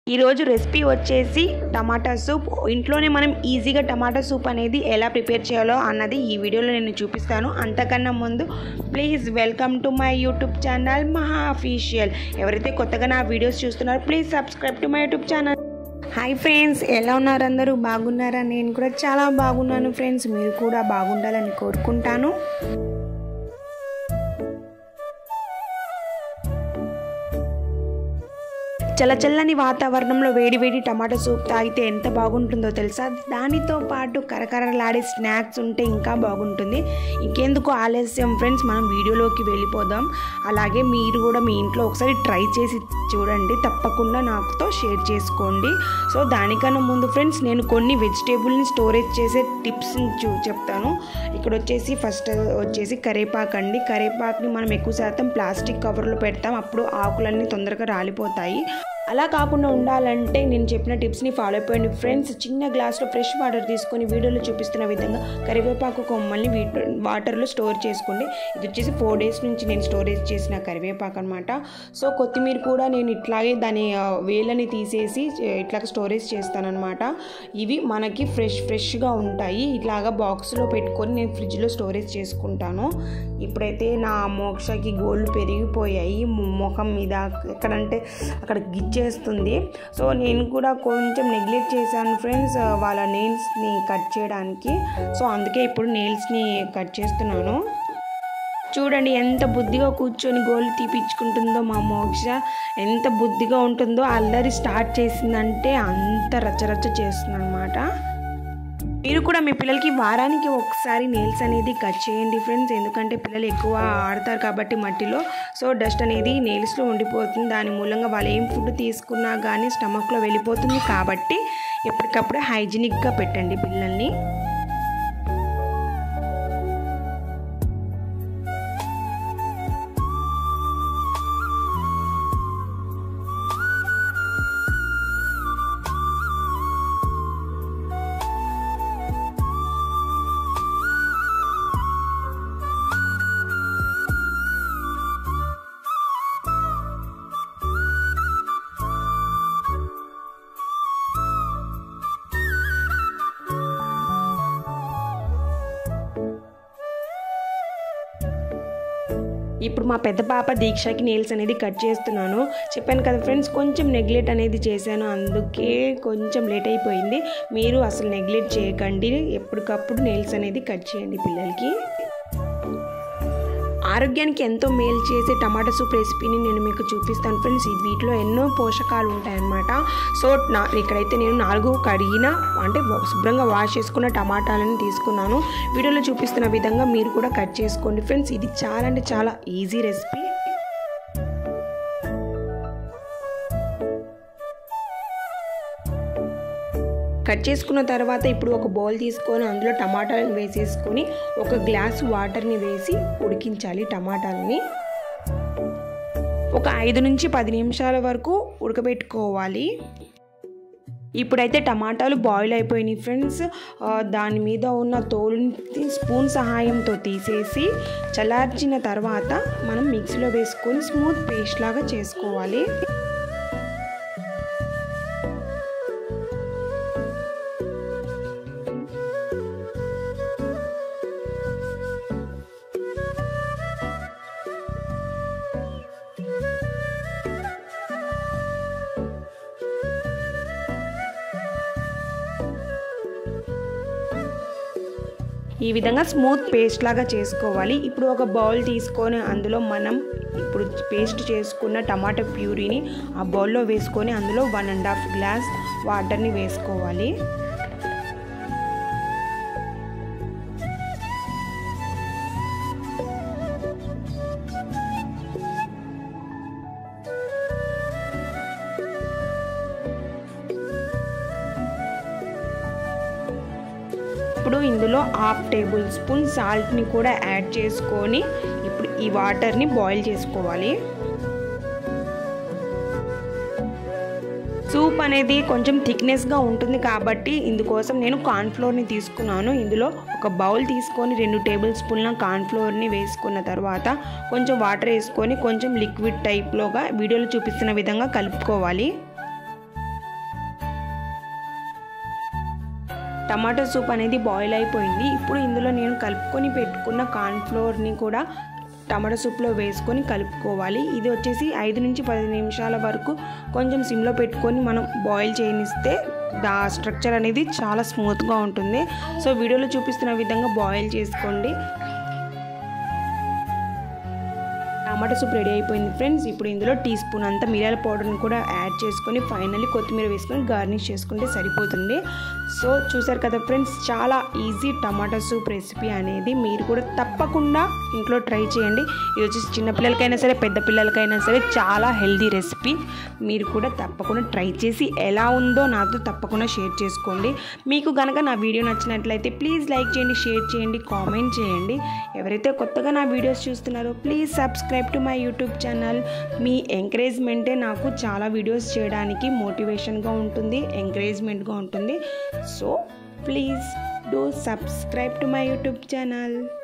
ఈరోజు రెసిపీ వచ్చేసి టమాటా సూప్ ఇంట్లోనే మనం ఈజీగా టమాటా సూప్ అనేది ఎలా ప్రిపేర్ చేయాలో అన్నది ఈ వీడియోలో నేను చూపిస్తాను అంతకన్నా ముందు please welcome to my YouTube channel Maha official ఎవరైతే కొత్తగా నా వీడియోస్ చూస్తున్నారో please subscribe to my YouTube channel hi friends ఎలా ఉన్నారు అందరూ బాగున్నారా నేను కూడా చాలా బాగున్నాను ఫ్రెండ్స్ మీరు కూడా బాగుండాలని కోరుకుంటాను చల్ల చల్లని వాతావరణంలో వేడి వేడి టమాటా సూప్ తాగితే ఎంత బాగుంటుందో తెలుసా దానితో పాటు కరకరలాడే స్నాక్స్ ఉంటే ఇంకా బాగుంటుంది ఇంకెందుకు ఆలస్యం ఫ్రెండ్స్ మనం వీడియోలోకి వెళ్ళిపోదాం అలాగే మీరు కూడా మీ ఇంట్లో ఒకసారి ట్రై చేసి చూడండి తప్పకుండా నాతో షేర్ చేసుకోండి సో దానికన్నా ముందు ఫ్రెండ్స్ నేను కొన్ని వెజిటేబుల్ని స్టోరేజ్ చేసే టిప్స్ చూ చెప్తాను ఇక్కడ వచ్చేసి ఫస్ట్ వచ్చేసి కరేపాకు అండి కరేపాకుని మనం ఎక్కువ శాతం ప్లాస్టిక్ కవర్లో పెడతాం అప్పుడు ఆకులన్నీ తొందరగా రాలిపోతాయి అలా కాకుండా ఉండాలంటే నేను చెప్పిన టిప్స్ని ఫాలో అయిపోయింది ఫ్రెండ్స్ చిన్న గ్లాస్లో ఫ్రెష్ వాటర్ తీసుకొని వీడియోలో చూపిస్తున్న విధంగా కరివేపాకు కొమ్మల్ని వీ- వాటర్లో స్టోర్ చేసుకోండి ఇది వచ్చేసి ఫోర్ డేస్ నుంచి నేను స్టోరేజ్ చేసిన కరివేపాకు అనమాట సో కొత్తిమీర కూడా నేను ఇట్లాగే దాని ఆ, వేళ్ళని తీసేసి చే- ఇట్లాగ స్టోరేజ్ చేస్తానన్నమాట ఇవి మనకి ఫ్రెష్ ఫ్రెష్గా ఉంటాయి ఇట్లాగా బాక్స్లో పెట్టుకొని నేను ఫ్రిడ్జ్లో స్టోరేజ్ చేసుకుంటాను ఇప్పుడైతే నా మోక్షకి గోళ్ళు పెరిగిపోయాయి ము- ముఖం మీద ఎక్కడంటే అక్కడ గిచ్చేస్తుంది సో నేను కూడా కొంచెం నెగ్లెక్ట్ చేశాను ఫ్రెండ్స్ వాళ్ళ నెయిల్స్ని కట్ చేయడానికి సో అందుకే ఇప్పుడు నెయిల్స్ని కట్ చేస్తున్నాను చూడండి ఎంత బుద్ధిగా కూర్చొని గోళ్ళు తీపిచ్చుకుంటుందో మా మోక్ష ఎంత బుద్ధిగా ఉంటుందో అల్లరి స్టార్ట్ చేసిందంటే అంత రచ్చరచ్చ చేస్తుంది అనమాట మీరు కూడా మీ పిల్లలకి వారానికి ఒకసారి నెయిల్స్ అనేది కట్ చేయండి ఫ్రెండ్స్ ఎందుకంటే పిల్లలు ఎక్కువ ఆడతారు కాబట్టి మట్టిలో సో డస్ట్ అనేది నెయిల్స్లో ఉండిపోతుంది దాని మూలంగా వాళ్ళు ఏం ఫుడ్ తీసుకున్నా కానీ స్టమక్లో వెళ్ళిపోతుంది కాబట్టి ఎప్పటికప్పుడు హైజీనిక్గా పెట్టండి పిల్లల్ని ఇప్పుడు మా పెద్ద పాప దీక్షకి నెయిల్స్ అనేది కట్ చేస్తున్నాను చెప్పాను కదా ఫ్రెండ్స్ కొంచెం నెగ్లెక్ట్ అనేది చేశాను అందుకే కొంచెం లేట్ అయిపోయింది మీరు అసలు నెగ్లెక్ట్ చేయకండి ఎప్పటికప్పుడు నెయిల్స్ అనేది కట్ చేయండి పిల్లలకి ఆరోగ్యానికి ఎంతో మేలు చేసే టమాటా సూప్ రెసిపీని నేను మీకు చూపిస్తాను ఫ్రెండ్స్ ఈ వీటిలో ఎన్నో పోషకాలు ఉంటాయన్నమాట సో నా ఇక్కడైతే నేను నాలుగు కడిగిన అంటే శుభ్రంగా వాష్ చేసుకున్న టమాటాలను తీసుకున్నాను వీడియోలో చూపిస్తున్న విధంగా మీరు కూడా కట్ చేసుకోండి ఫ్రెండ్స్ ఇది చాలా అంటే చాలా ఈజీ రెసిపీ కట్ చేసుకున్న తర్వాత ఇప్పుడు ఒక బౌల్ తీసుకొని అందులో టమాటాలను వేసేసుకొని ఒక గ్లాస్ వాటర్ని వేసి ఉడికించాలి టమాటాలని ఒక ఐదు నుంచి పది నిమిషాల వరకు ఉడకబెట్టుకోవాలి ఇప్పుడైతే టమాటాలు బాయిల్ అయిపోయినాయి ఫ్రెండ్స్ ఆ, దాని మీద ఉన్న తోలుని స్పూన్ సహాయంతో తీసేసి చల్లార్చిన తర్వాత మనం మిక్సీలో వేసుకొని స్మూత్ పేస్ట్ లాగా చేసుకోవాలి ఈ విధంగా స్మూత్ పేస్ట్ లాగా చేసుకోవాలి ఇప్పుడు ఒక బౌల్ తీసుకొని అందులో మనం ఇప్పుడు పేస్ట్ చేసుకున్న టమాటా ప్యూరీని ఆ బౌల్లో వేసుకొని అందులో వన్ అండ్ హాఫ్ గ్లాస్ వాటర్ని వేసుకోవాలి ఇప్పుడు ఇందులో హాఫ్ టేబుల్ స్పూన్ సాల్ట్ని కూడా యాడ్ చేసుకొని ఇప్పుడు ఈ వాటర్ని బాయిల్ చేసుకోవాలి సూప్ అనేది కొంచెం థిక్నెస్గా ఉంటుంది కాబట్టి ఇందుకోసం నేను కార్న్ఫ్లోర్ని తీసుకున్నాను ఇందులో ఒక బౌల్ తీసుకొని రెండు టేబుల్ స్పూన్ల కార్న్ఫ్లోర్ని వేసుకున్న తర్వాత కొంచెం వాటర్ వేసుకొని కొంచెం లిక్విడ్ టైప్లోగా వీడియోలో చూపిస్తున్న విధంగా కలుపుకోవాలి టమాటా సూప్ అనేది బాయిల్ అయిపోయింది ఇప్పుడు ఇందులో నేను కలుపుకొని పెట్టుకున్న కార్న్ఫ్లోర్ని కూడా టమాటా సూప్లో వేసుకొని కలుపుకోవాలి ఇది వచ్చేసి ఐదు నుంచి పది నిమిషాల వరకు కొంచెం సిమ్లో పెట్టుకొని మనం బాయిల్ చేయనిస్తే దా స్ట్రక్చర్ అనేది చాలా స్మూత్గా ఉంటుంది సో వీడియోలో చూపిస్తున్న విధంగా బాయిల్ చేసుకోండి టమాటా సూప్ రెడీ అయిపోయింది ఫ్రెండ్స్ ఇప్పుడు ఇందులో టీ స్పూన్ అంతా మిరియాల పౌడర్ని కూడా యాడ్ చేసుకొని ఫైనల్లీ కొత్తిమీర వేసుకొని గార్నిష్ చేసుకుంటే సరిపోతుంది సో చూసారు కదా ఫ్రెండ్స్ చాలా ఈజీ టమాటా సూప్ రెసిపీ అనేది మీరు కూడా తప్పకుండా ఇంట్లో ట్రై చేయండి ఇది వచ్చేసి చిన్నపిల్లలకైనా సరే పెద్ద పిల్లలకైనా సరే చాలా హెల్దీ రెసిపీ మీరు కూడా తప్పకుండా ట్రై చేసి ఎలా ఉందో నాతో తప్పకుండా షేర్ చేసుకోండి మీకు కనుక నా వీడియో నచ్చినట్లయితే ప్లీజ్ లైక్ చేయండి షేర్ చేయండి కామెంట్ చేయండి ఎవరైతే కొత్తగా నా వీడియోస్ చూస్తున్నారో please subscribe to my YouTube channel మీ ఎంకరేజ్మెంటే నాకు చాలా వీడియోస్ చేయడానికి మోటివేషన్గా ఉంటుంది ఎంకరేజ్మెంట్గా ఉంటుంది so please do subscribe to my YouTube channel